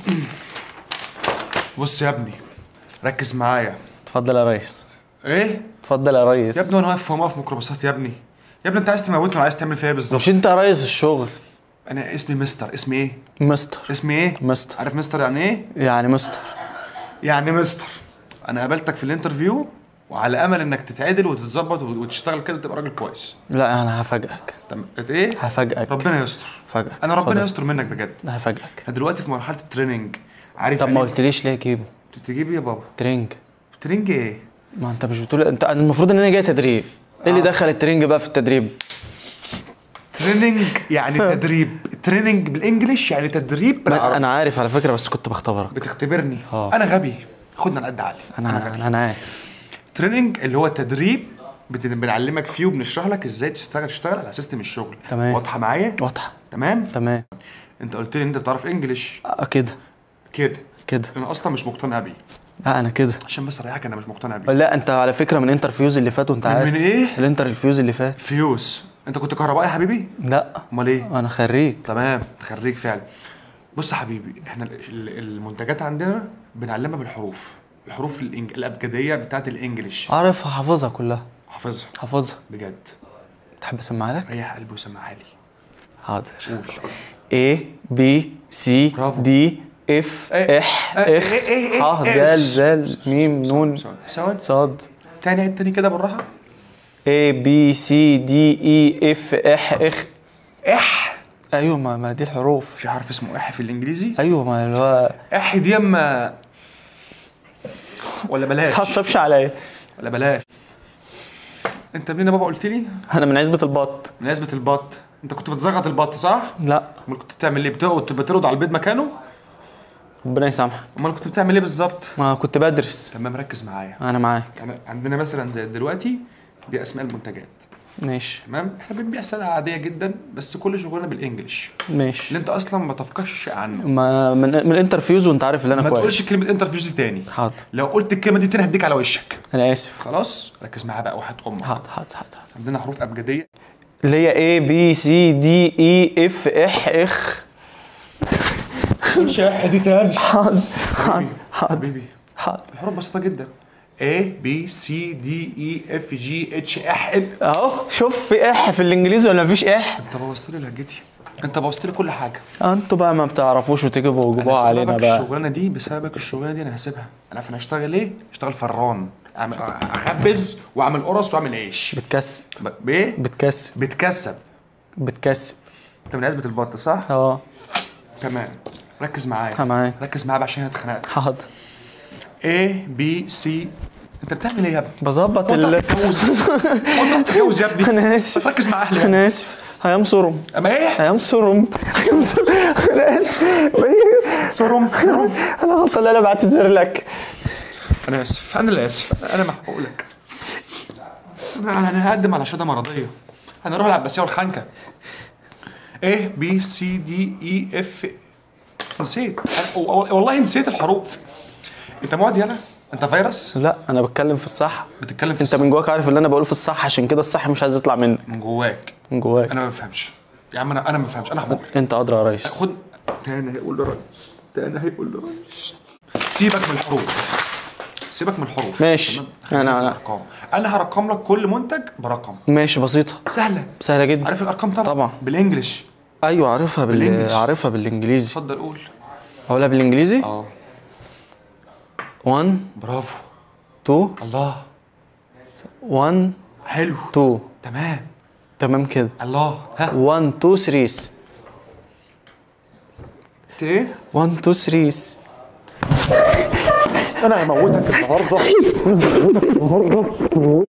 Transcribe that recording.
بص يا ابني ركز معايا اتفضل يا ريس ايه اتفضل يا ريس يا ابني وانا واقف واقف ميكروباصات يا ابني يا ابني انت عايز تموتني ولا عايز تعمل فيا إيه بالظبط مش انت ريس الشغل انا اسمي مستر اسمي ايه مستر اسمي ايه مستر عارف مستر يعني ايه يعني مستر يعني مستر انا قابلتك في الانترفيو وعلى امل انك تتعدل وتتظبط وتشتغل كده تبقى راجل كويس لا انا هفاجئك تمام ايه هفاجئك ربنا يستر هفاجئك انا ربنا اتفضل. يستر منك بجد هفاجئك انا دلوقتي في مرحله التريننج عارف طب يعني ما إيه؟ قلتليش ليه كيبو تجيب ايه يا بابا ترينج ترينج ايه ما انت مش بتقول انت المفروض ان انا جاي تدريب ايه اللي آه. دخل الترينج بقى في التدريب تريننج يعني تدريب تريننج بالانجلش يعني تدريب ما بالعربي انا عارف على فكره بس كنت بختبرك بتختبرني آه. انا غبي خدنا على قد عقلي انا غبي انا, أنا عارف تريننج اللي هو تدريب بت- بنعلمك فيه وبنشرح لك ازاي تشتغل تشتغل على سيستم الشغل تمام. واضحه معايا واضحه تمام تمام انت قلت لي ان انت بتعرف انجلش آه، كده كده كده انا اصلا مش مقتنع بيه لا انا كده عشان بس اريحك انا مش مقتنع بيه لا انت على فكره من انترفيوز اللي فات وانت من- عارف من ايه؟ الانترفيوز اللي فات فيوز انت كنت كهربائي يا حبيبي لا امال ايه انا خريج تمام خريج فعلا بص يا حبيبي احنا ال- ال- المنتجات عندنا بنعلمها بالحروف الحروف الإنج... الابجديه بتاعت الانجليش عارفها حافظها كلها حافظها حافظها بجد تحب اسمعها لك ريح قلبي وسمعها لي حاضر قول A B C برافو. D F إيه، إح إيه، إخ إيه، إيه، إيه، ح إيه. دال زال ميم نون ثواني ثواني صاد تاني عيد تاني كده بالراحه A B C D E F إح إخ اح أيوة ما, ما دي الحروف في حرف اسمه اح في الانجليزي أيوة ما اللي هو اح دي اما ولا ما بلاش تتعصبش عليا ولا بلاش انت منين يا بابا قلت لي أنا من عزبة البط من نسبه البط انت كنت بتزغط البط صح لا امال كنت بتعمل ايه بتقعد بترد على البيض مكانه ربنا يسامحك امال كنت بتعمل ايه بالظبط ما كنت بدرس تمام ركز معايا أنا معاك انا عندنا مثلا زي دلوقتي دي اسماء المنتجات ماشي تمام احنا بنبيع سلعه عاديه جدا بس كل شغلنا بالانجلش ماشي اللي انت اصلا ما تفكرش عنه ما من, من الانترفيوز وانت عارف اللي انا ما كويس تقولش كلمه انترفيوز دي تاني حاضر لو قلت الكلمه دي تاني هديك على وشك انا اسف خلاص ركز معايا بقى واحد امك حاضر حاضر حاضر عندنا حروف ابجديه اللي هي A B C D E F إح إخ مش دي تاني حاضر حاضر حاضر حبيبي حاضر الحروف بسيطه جدا A B C D E F G H H L اهو شوف في اح في الانجليزي ولا مفيش اح انت بوظت لي لهجتي انت بوظت لي كل حاجه انتوا بقى ما بتعرفوش وتجيبوا وجيبوها أنا علينا بسببك بقى الشغلانه دي بسببك الشغلانه دي انا هسيبها انا عارف انا هشتغل ايه اشتغل فران أعمل اخبز واعمل قرص واعمل عيش بتكسب ب- بايه بتكسب بتكسب بتكسب انت من عزبه البط صح اه تمام ركز معايا أنا معاك. ركز معايا بقى عشان انا اتخنقت حاضر A B C انت بتعمل ايه يا ابني؟ بظبط هو انت ال هتتجوز هو انت هتتجوز يا ابني انا اسف ركز مع اهلي يا ابني. انا اسف هيام صرم اما ايه؟ هيام صرم هيام صرم انا اسف صرم صرم انا غلطان اللي انا بعتذر لك انا اسف انا اللي اسف انا محقوقلك انا انا هقدم على شهاده مرضيه انا اروح العباسيه والخنكه A B C D E F نسيت أنا- و- والله نسيت الحروف انت معدي يالا انت فيروس لا انا بتكلم في الصح بتتكلم في انت الصح من جواك عارف اللي انا بقوله في الصح عشان كده الصح مش عايز يطلع منك من جواك من جواك انا ما بفهمش يا عم انا انا ما بفهمش انا حمار انت ادرى يا ريس خد تاني هيقول لريس تاني هيقول لريس سيبك من الحروف سيبك من الحروف ماشي. تمام؟ خلينا أنا- في أنا- الارقام انا هرقم لك كل منتج برقم ماشي بسيطه سهله سهله جدا عارف الارقام طبعا طبعا. بالانجلش ايوه عارفها بال... بالإنجليش. عارفها بالانجليزي اتفضل قول اقولها بالانجليزي اه 1 برافو 2 الله 1 حلو 2 تمام تمام كده الله ها 1 2 3 انت ايه 1 2 3 انا هموتك النهارده